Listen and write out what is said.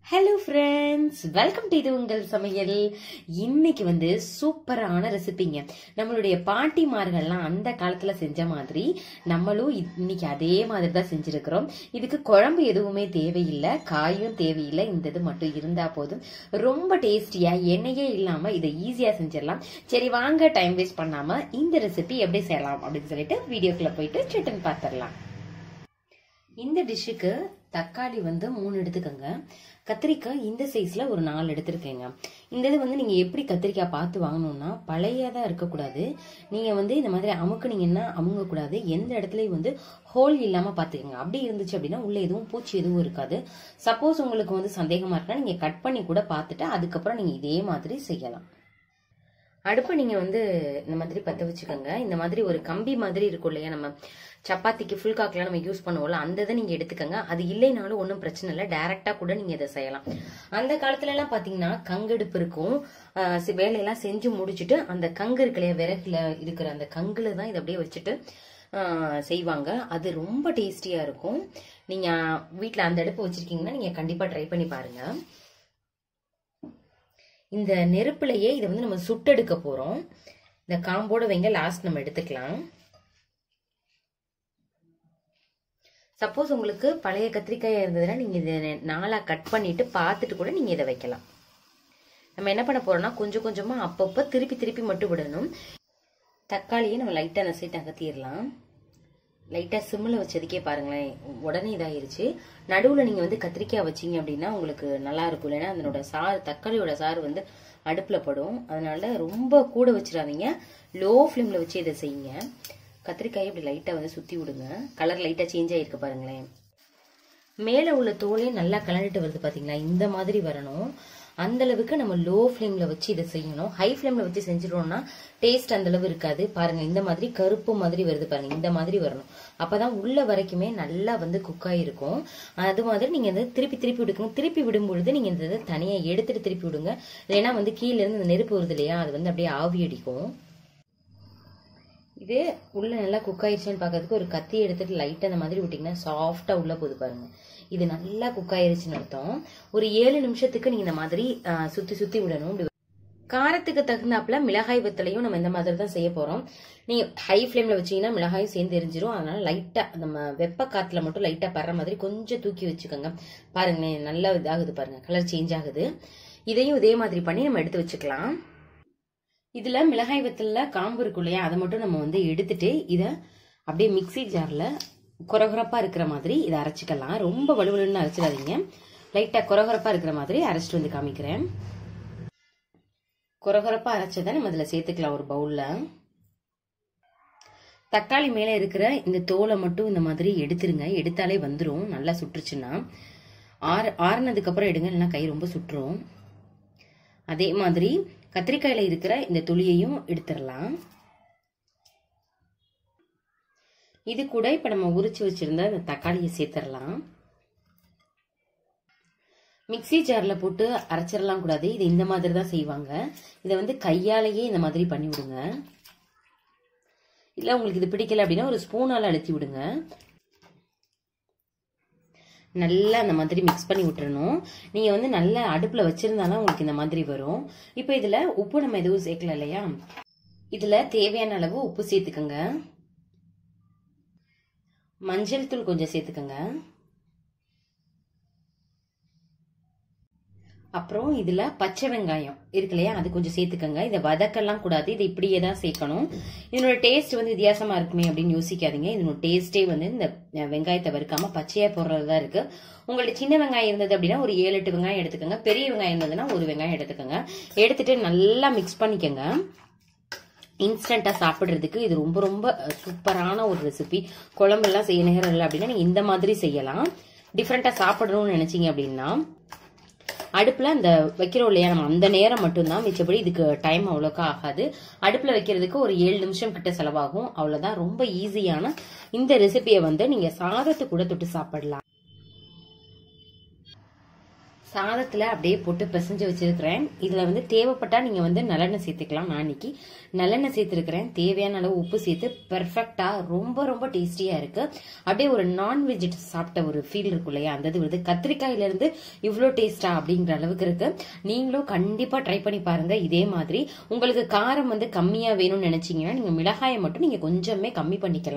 hello friends welcome to இது உங்கள் சமையல் இன்னைக்கு வந்து சூப்பரான ரெசிபிங்க நம்மளுடைய பாட்டிமார்கள்லாம் அந்த காலத்துல செஞ்ச மாதிரி நம்மளும் இன்னைக்கு அதே மாதிரி தான் செஞ்சிருக்கிறோம் இதுக்கு குழம்பு எதுவுமே தேவையில்லை காயும் தேவையில்லை இந்த இது மட்டும் இருந்தா போதும் ரொம்ப டேஸ்டியா எண்ணெயே இல்லாம இதை ஈஸியா செஞ்சிடலாம் சரி வாங்க டைம் வேஸ்ட் பண்ணாம இந்த ரெசிபி எப்படி செய்யலாம் அப்படின்னு சொல்லிட்டு வீடியோக்குள்ள போயிட்டு சிட்டன் பார்த்துடலாம் இந்த டிஷ்ஷுக்கு தக்காளி வந்து மூணு எடுத்துக்கோங்க கத்திரிக்காய் இந்த சைஸ்ல ஒரு நாலு எடுத்திருக்கேங்க இந்த இது வந்து நீங்க எப்படி கத்திரிக்காய் பார்த்து வாங்கணும்னா பழையதா இருக்கக்கூடாது நீங்க வந்து இந்த மாதிரி அமுக்குனீங்கன்னா அமுங்க கூடாது எந்த இடத்துலயும் வந்து ஹோல் இல்லாம பாத்துக்கோங்க அப்படி இருந்துச்சு அப்படின்னா உள்ள எதுவும் பூச்சி எதுவும் இருக்காது சப்போஸ் உங்களுக்கு வந்து சந்தேகமா இருக்குன்னா நீங்க கட் பண்ணி கூட பார்த்துட்டு அதுக்கப்புறம் நீங்க இதே மாதிரி செய்யலாம் அடுப்பை நீங்கள் வந்து இந்த மாதிரி பற்ற வச்சுக்கோங்க இந்த மாதிரி ஒரு கம்பி மாதிரி இருக்கும் இல்லையா நம்ம சப்பாத்திக்கு ஃபுல் காக்கெலாம் நம்ம யூஸ் பண்ணுவோம்ல அந்த இதை நீங்கள் எடுத்துக்கோங்க அது இல்லைனாலும் ஒன்றும் பிரச்சனை இல்லை டேரெக்டாக கூட நீங்கள் இதை செய்யலாம் அந்த காலத்துலலாம் பார்த்தீங்கன்னா கங்கடுப்பு இருக்கும் வேலையெல்லாம் செஞ்சு முடிச்சுட்டு அந்த கங்கு இருக்கு இல்லையா விறகுல இருக்கிற அந்த கங்குல தான் இதை அப்படியே வச்சுட்டு செய்வாங்க அது ரொம்ப டேஸ்டியாக இருக்கும் நீங்கள் வீட்டில் அந்த அடுப்பு வச்சுருக்கீங்கன்னா நீங்கள் கண்டிப்பாக ட்ரை பண்ணி பாருங்கள் இந்த நெருப்புலையே இதை வந்து நம்ம சுட்டெடுக்க போறோம் இந்த காம்போட வைங்க லாஸ்ட் நம்ம எடுத்துக்கலாம் சப்போஸ் உங்களுக்கு பழைய கத்திரிக்காயா இருந்ததுன்னா நீங்க இதை நாளா கட் பண்ணிட்டு பார்த்துட்டு கூட நீங்க இதை வைக்கலாம் நம்ம என்ன பண்ண போறோம்னா கொஞ்சம் கொஞ்சமா அப்பப்போ திருப்பி திருப்பி மட்டும் விடணும் தக்காளியை நம்ம லைட்டா நசைட்டு அகத்திடலாம் லைட்டா சிம்மில் வச்சதுக்கே பாருங்களேன் உடனே இதாயிருச்சு நடுவில் நீங்கள் வந்து கத்திரிக்காய் வச்சீங்க அப்படின்னா உங்களுக்கு நல்லா இருக்கும் இல்லைன்னா அதனோட சாறு தக்காளியோட சாறு வந்து அடுப்பில் படும் அதனால ரொம்ப கூட வச்சிடாதீங்க லோ ஃப்ளேமில் வச்சு இதை செய்யுங்க கத்திரிக்காயை இப்படி லைட்டாக வந்து சுற்றி விடுங்க கலர் லைட்டாக சேஞ்ச் ஆகிருக்கு பாருங்களேன் மேலே உள்ள தோலையும் நல்லா கலந்துட்டு வருது பார்த்தீங்களா இந்த மாதிரி வரணும் அந்த அளவுக்கு நம்ம லோ ஃப்ளேம்ல வச்சு இதை செய்யணும் ஹை ஃப்ளேம்ல வச்சு செஞ்சிட்டோம்னா டேஸ்ட் அந்த அளவு இருக்காது பாருங்க இந்த மாதிரி கருப்பு மாதிரி வருது பாருங்க இந்த மாதிரி வரணும் அப்பதான் உள்ள வரைக்குமே நல்லா வந்து குக் ஆயிருக்கும் அது மாதிரி நீங்க இந்த திருப்பி திருப்பி விடுக்கணும் திருப்பி விடும் பொழுது நீங்க இந்த இதை தனியா எடுத்துட்டு திருப்பி விடுங்க இல்லைன்னா வந்து கீழே இருந்து இந்த நெருப்பு வருது இல்லையா அது வந்து அப்படியே ஆவி அடிக்கும் இது உள்ள நல்லா குக் ஆயிடுச்சுன்னு பார்க்கறதுக்கு ஒரு கத்தி எடுத்துட்டு லைட்டா அந்த மாதிரி விட்டீங்கன்னா சாஃப்டா உள்ள போகுது பாருங்க இது நல்லா குக் ஆயிருச்சுன்னு அர்த்தம் ஒரு ஏழு நிமிஷத்துக்கு நீங்க இந்த மாதிரி சுத்தி சுத்தி விடணும் காரத்துக்கு தகுந்தாப்புல மிளகாய் வத்தலையும் நம்ம இந்த மாதிரி தான் செய்ய போறோம் நீங்க ஹை ஃப்ளேம்ல வச்சீங்கன்னா மிளகாயும் சேர்ந்து எரிஞ்சிரும் அதனால லைட்டா நம்ம வெப்ப காத்துல மட்டும் லைட்டா படுற மாதிரி கொஞ்சம் தூக்கி வச்சுக்கோங்க பாருங்களேன் நல்லா இதாகுது பாருங்க கலர் சேஞ்ச் ஆகுது இதையும் இதே மாதிரி பண்ணி நம்ம எடுத்து வச்சுக்கலாம் இதுல மிளகாய் வத்தல்ல காம்பு இருக்கும் இல்லையா அதை மட்டும் நம்ம வந்து எடுத்துட்டு இதை அப்படியே மிக்சி ஜார்ல குறகுறப்பா இருக்கிற மாதிரி இதை அரைச்சிக்கலாம் ரொம்ப வலுவலுன்னு அரைச்சிடாதீங்க லைட்டா குறகுறப்பா இருக்கிற மாதிரி அரைச்சிட்டு வந்து காமிக்கிறேன் குறகுறப்பா அரைச்சதை நம்ம இதுல சேர்த்துக்கலாம் ஒரு பவுல்ல தக்காளி மேல இருக்கிற இந்த தோலை மட்டும் இந்த மாதிரி எடுத்துருங்க எடுத்தாலே வந்துடும் நல்லா சுட்டுருச்சுன்னா ஆறு ஆறுனதுக்கு அப்புறம் எடுங்க இல்லைன்னா கை ரொம்ப சுட்டுரும் அதே மாதிரி கத்திரிக்காயில இருக்கிற இந்த துளியையும் எடுத்துடலாம் இது கூட இப்ப நம்ம உரிச்சு வச்சிருந்த இந்த தக்காளியை சேர்த்துடலாம் மிக்சி ஜார்ல போட்டு அரைச்சிடலாம் கூடாது இது இந்த மாதிரி தான் செய்வாங்க இதை வந்து கையாலேயே இந்த மாதிரி பண்ணி விடுங்க இல்ல உங்களுக்கு இது பிடிக்கல அப்படின்னா ஒரு ஸ்பூனால அழுத்தி விடுங்க நல்லா அந்த மாதிரி மிக்ஸ் பண்ணி விட்டுறணும் நீங்க வந்து நல்லா அடுப்புல வச்சிருந்தாலும் உங்களுக்கு இந்த மாதிரி வரும் இப்போ இதுல உப்பு நம்ம எதுவும் சேர்க்கல இல்லையா இதுல தேவையான அளவு உப்பு சேர்த்துக்கோங்க மஞ்சள் தூள் கொஞ்சம் சேர்த்துக்கோங்க அப்புறம் இதுல பச்சை வெங்காயம் இருக்கு இல்லையா அது கொஞ்சம் சேர்த்துக்கோங்க இதை வதக்கெல்லாம் கூடாது இதை இப்படியே தான் சேர்க்கணும் இதனோட டேஸ்ட் வந்து வித்தியாசமா இருக்குமே அப்படின்னு யோசிக்காதீங்க இதனோட டேஸ்டே வந்து இந்த வெங்காயத்தை வறுக்காம பச்சையா போடுறதா இருக்கு உங்கள்ட்ட சின்ன வெங்காயம் இருந்தது அப்படின்னா ஒரு ஏழு எட்டு வெங்காயம் எடுத்துக்கோங்க பெரிய வெங்காயம் இருந்ததுன்னா ஒரு வெங்காயம் எடுத்துக்கோங்க எடுத்துட்டு நல்லா மிக்ஸ் பண்ணிக்கோங்க இன்ஸ்டண்டா சாப்பிடுறதுக்கு இது ரொம்ப ரொம்ப சூப்பரான ஒரு ரெசிபி குழம்பெல்லாம் செய்ய நேரம் இல்லை அப்படின்னா நீங்க இந்த மாதிரி செய்யலாம் டிஃப்ரெண்டா சாப்பிடணும்னு நினைச்சீங்க அப்படின்னா அடுப்புல அந்த வைக்கிறோம் இல்லையா நம்ம அந்த நேரம் மட்டும்தான் மிச்சபடி இதுக்கு டைம் அவ்வளோக்கா ஆகாது அடுப்புல வைக்கிறதுக்கு ஒரு ஏழு நிமிஷம் கிட்ட செலவாகும் அவ்வளவுதான் ரொம்ப ஈஸியான இந்த ரெசிபியை வந்து நீங்க சாதத்து கூட தொட்டு சாப்பிடலாம் சாதத்துல அப்படியே போட்டு பிசைஞ்சு வச்சிருக்கிறேன் இதுல வந்து தேவைப்பட்டா நீங்க வந்து நல்லெண்ணெய் சேர்த்துக்கலாம் நான் இன்னைக்கு நல்லெண்ணெய் சேர்த்திருக்கிறேன் தேவையான அளவு உப்பு சேர்த்து பெர்ஃபெக்டா ரொம்ப ரொம்ப டேஸ்டியா இருக்கு அப்படியே ஒரு நான்வெஜ் சாப்பிட்ட ஒரு ஃபீல் இருக்கும் இல்லையா அந்த இது வருது கத்திரிக்காயில இருந்து இவ்வளோ டேஸ்டா அப்படிங்கிற அளவுக்கு இருக்கு நீங்களும் கண்டிப்பா ட்ரை பண்ணி பாருங்க இதே மாதிரி உங்களுக்கு காரம் வந்து கம்மியா வேணும்னு நினைச்சீங்கன்னா நீங்க மிளகாயை மட்டும் நீங்க கொஞ்சமே கம்மி பண்ணிக்கலாம்